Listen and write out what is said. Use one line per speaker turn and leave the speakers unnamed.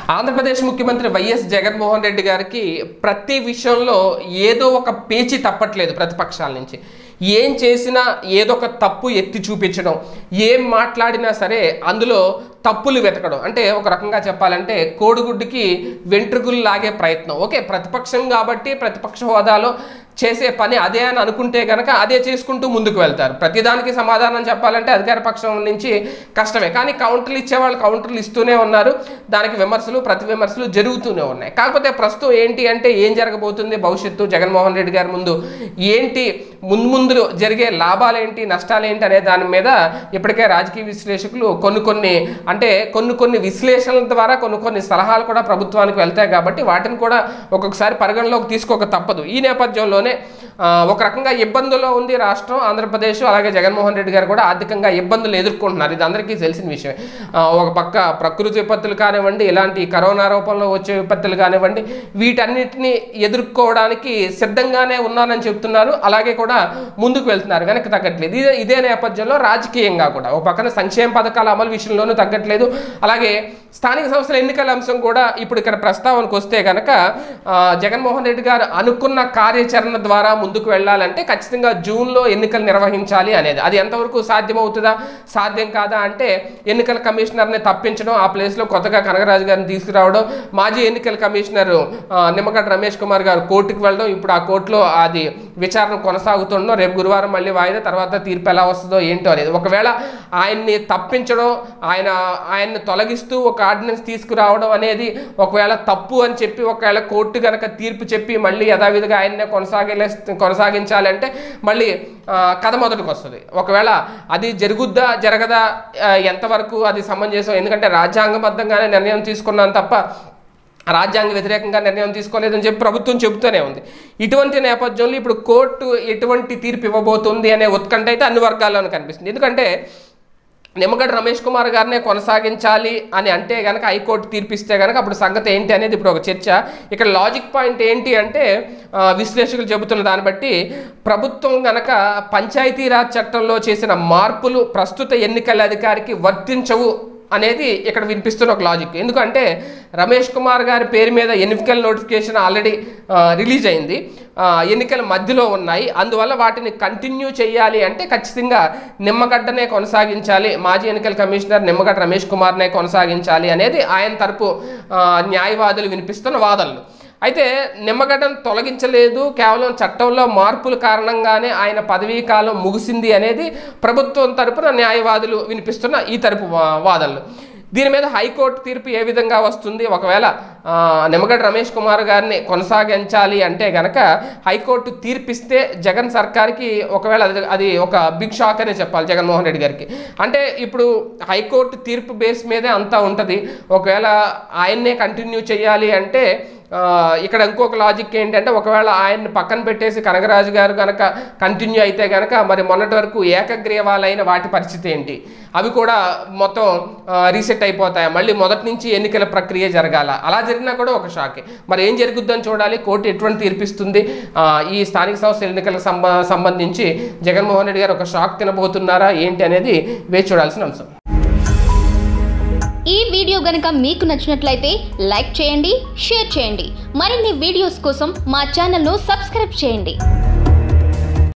ఆంధ్రప్రదేశ్ ముఖ్యమంత్రి వైఎస్ జగన్మోహన్ రెడ్డి గారికి ప్రతి విషయంలో ఏదో ఒక పేచి తప్పట్లేదు ప్రతిపక్షాల నుంచి ఏం చేసినా ఏదో ఒక తప్పు ఎత్తి చూపించడం ఏం మాట్లాడినా సరే అందులో తప్పులు వెతకడం అంటే ఒక రకంగా చెప్పాలంటే కోడిగుడ్డుకి వెంట్రుకలు లాగే ప్రయత్నం ఓకే ప్రతిపక్షం కాబట్టి ప్రతిపక్ష హోదాలో చేసే పని అదే అని అనుకుంటే కనుక అదే చేసుకుంటూ ముందుకు వెళ్తారు ప్రతిదానికి సమాధానం చెప్పాలంటే అధికార పక్షం నుంచి కష్టమే కానీ కౌంటర్లు ఇచ్చేవాళ్ళు కౌంటర్లు ఇస్తూనే ఉన్నారు దానికి విమర్శలు ప్రతి విమర్శలు జరుగుతూనే ఉన్నాయి కాకపోతే ప్రస్తుతం ఏంటి అంటే ఏం జరగబోతుంది భవిష్యత్తు జగన్మోహన్ రెడ్డి గారి ముందు ఏంటి ముందు ముందు జరిగే లాభాలు ఏంటి నష్టాలు ఏంటి అనే దాని మీద ఇప్పటికే రాజకీయ విశ్లేషకులు కొన్ని కొన్ని అంటే కొన్ని కొన్ని విశ్లేషణల ద్వారా కొన్ని కొన్ని సలహాలు కూడా ప్రభుత్వానికి వెళ్తాయి కాబట్టి వాటిని కూడా ఒక్కొక్కసారి పరిగణలోకి తీసుకోక తప్పదు ఈ నేపథ్యంలోనే ఆ, ఒక రకంగా ఇబ్బందుల్లో ఉంది రాష్ట్రం ఆంధ్రప్రదేశ్ అలాగే జగన్మోహన్ రెడ్డి గారు కూడా ఆర్థికంగా ఇబ్బందులు ఎదుర్కొంటున్నారు ఇది అందరికీ తెలిసిన విషయమే ఆ, ఒక పక్క ప్రకృతి విపత్తులు కానివ్వండి ఇలాంటి కరోనా రూపంలో వచ్చే విపత్తులు కానివ్వండి వీటన్నిటిని ఎదుర్కోవడానికి సిద్ధంగానే ఉన్నానని చెప్తున్నారు అలాగే కూడా ముందుకు వెళ్తున్నారు వెనక్కి తగ్గట్లేదు ఇదే ఇదే నేపథ్యంలో రాజకీయంగా కూడా ఒక పక్కన సంక్షేమ పథకాల అమలు విషయంలోనూ తగ్గట్లేదు అలాగే స్థానిక సంస్థల ఎన్నికల అంశం కూడా ఇప్పుడు ఇక్కడ ప్రస్తావనకు వస్తే కనుక ఆ, జగన్మోహన్ రెడ్డి గారు అనుకున్న కార్యాచరణ ద్వారా ముందుకు వెళ్ళాలంటే ఖచ్చితంగా జూన్లో ఎన్నికలు నిర్వహించాలి అనేది అది ఎంతవరకు సాధ్యమవుతుందా సాధ్యం కాదా అంటే ఎన్నికల కమిషనర్ని తప్పించడం ఆ ప్లేస్లో కొత్తగా కనగరాజు గారిని తీసుకురావడం మాజీ ఎన్నికల కమిషనర్ ఆ, నిమ్మగడ్డ రమేష్ కుమార్ గారు కోర్టుకు వెళ్ళడం ఇప్పుడు ఆ కోర్టులో అది విచారణ కొనసాగుతుండడం రేపు గురువారం మళ్ళీ వాయిదా తర్వాత తీర్పు ఎలా వస్తుందో ఏంటో అనేది ఒకవేళ ఆయన్ని తప్పించడం ఆయన ఆయన్ని తొలగిస్తూ ఒక ఆర్డినెన్స్ తీసుకురావడం అనేది ఒకవేళ తప్పు అని చెప్పి ఒకవేళ కోర్టు కనుక తీర్పు చెప్పి మళ్ళీ యథావిధిగా ఆయన్నే కొనసాగలే కొనసాగించాలంటే మళ్ళీ ఆ, కథ మొదటికి వస్తుంది ఒకవేళ అది జరుగుద్దా జరగదా ఆ, ఎంతవరకు అది సమంజసం ఎందుకంటే రాజ్యాంగబద్ధంగానే నిర్ణయం తీసుకున్నాను తప్ప రాజ్యాంగ వ్యతిరేకంగా నిర్ణయం తీసుకోలేదని చెప్పి ప్రభుత్వం చెబుతూనే ఉంది ఇటువంటి నేపథ్యంలో ఇప్పుడు కోర్టు ఎటువంటి తీర్పు ఇవ్వబోతుంది అనే ఉత్కంఠ అయితే అన్ని వర్గాల్లోనూ కనిపిస్తుంది ఎందుకంటే నిమ్మగడ్డ రమేష్ కుమార్ గారినే కొనసాగించాలి అని అంటే కనుక హైకోర్టు తీర్పిస్తే కనుక అప్పుడు సంగతి ఏంటి అనేది ఇప్పుడు ఒక చర్చ ఇక్కడ లాజిక్ పాయింట్ ఏంటి అంటే ఆ, విశ్లేషకులు చెబుతున్న దాన్ని బట్టి ప్రభుత్వం గనక పంచాయతీరాజ్ చట్టంలో చేసిన మార్పులు ప్రస్తుత ఎన్నికల అధికారికి వర్తించవు అనేది ఇక్కడ వినిపిస్తున్న ఒక లాజిక్ ఎందుకంటే రమేష్ కుమార్ గారి పేరు మీద ఎన్నికల నోటిఫికేషన్ ఆల్రెడీ రిలీజ్ అయింది ఆ, ఎన్నికల మధ్యలో ఉన్నాయి అందువల్ల వాటిని కంటిన్యూ చేయాలి అంటే ఖచ్చితంగా నిమ్మగడ్డనే కొనసాగించాలి మాజీ ఎన్నికల కమిషనర్ నిమ్మగడ్డ రమేష్ కుమార్నే కొనసాగించాలి అనేది ఆయన తరపు ఆ, న్యాయవాదులు వినిపిస్తున్న వాదనలు అయితే నిమ్మగడ్డను తొలగించలేదు కేవలం చట్టంలో మార్పుల కారణంగానే ఆయన పదవీ కాలం ముగిసింది అనేది ప్రభుత్వం తరపున న్యాయవాదులు వినిపిస్తున్న ఈ తరపు వా- వాదనలు దీని మీద హైకోర్టు తీర్పు ఏ విధంగా వస్తుంది ఒకవేళ ఆ, నిమ్మగడ్డ రమేష్ కుమార్ గారిని కొనసాగించాలి అంటే గనక హైకోర్టు తీర్పిస్తే జగన్ సర్కార్కి ఒకవేళ అది అది ఒక బిగ్ షాక్ అనే చెప్పాలి జగన్మోహన్ రెడ్డి గారికి అంటే ఇప్పుడు హైకోర్టు తీర్పు బేస్ మీదే అంతా ఉంటుంది ఒకవేళ ఆయన్నే కంటిన్యూ చేయాలి అంటే ఆ, ఇక్కడ ఇంకొక లాజిక్ ఏంటంటే ఒకవేళ ఆయన్ని పక్కన పెట్టేసి కనగరాజు గారు కనుక కంటిన్యూ అయితే కనుక మరి మొన్నటి వరకు ఏకగ్రీవాలైన వాటి పరిస్థితి ఏంటి అవి కూడా మొత్తం రీసెట్ అయిపోతాయి మళ్ళీ మొదటి నుంచి ఎన్నికల ప్రక్రియ జరగాల అలా జరిగినా కూడా ఒక షాకే మరి ఏం జరుగుద్దని చూడాలి కోర్టు ఎటువంటి తీర్పిస్తుంది ఆ, ఈ స్థానిక సంస్థల ఎన్నికలకు సంబ సంబంధించి జగన్మోహన్ రెడ్డి గారు ఒక షాక్ తినబోతున్నారా ఏంటి అనేది వేచి చూడాల్సిన అంశం
ఈ వీడియో గనుక మీకు నచ్చినట్లయితే లైక్ చేయండి షేర్ చేయండి మరిన్ని వీడియోస్ కోసం మా ఛానల్ను సబ్స్క్రైబ్ చేయండి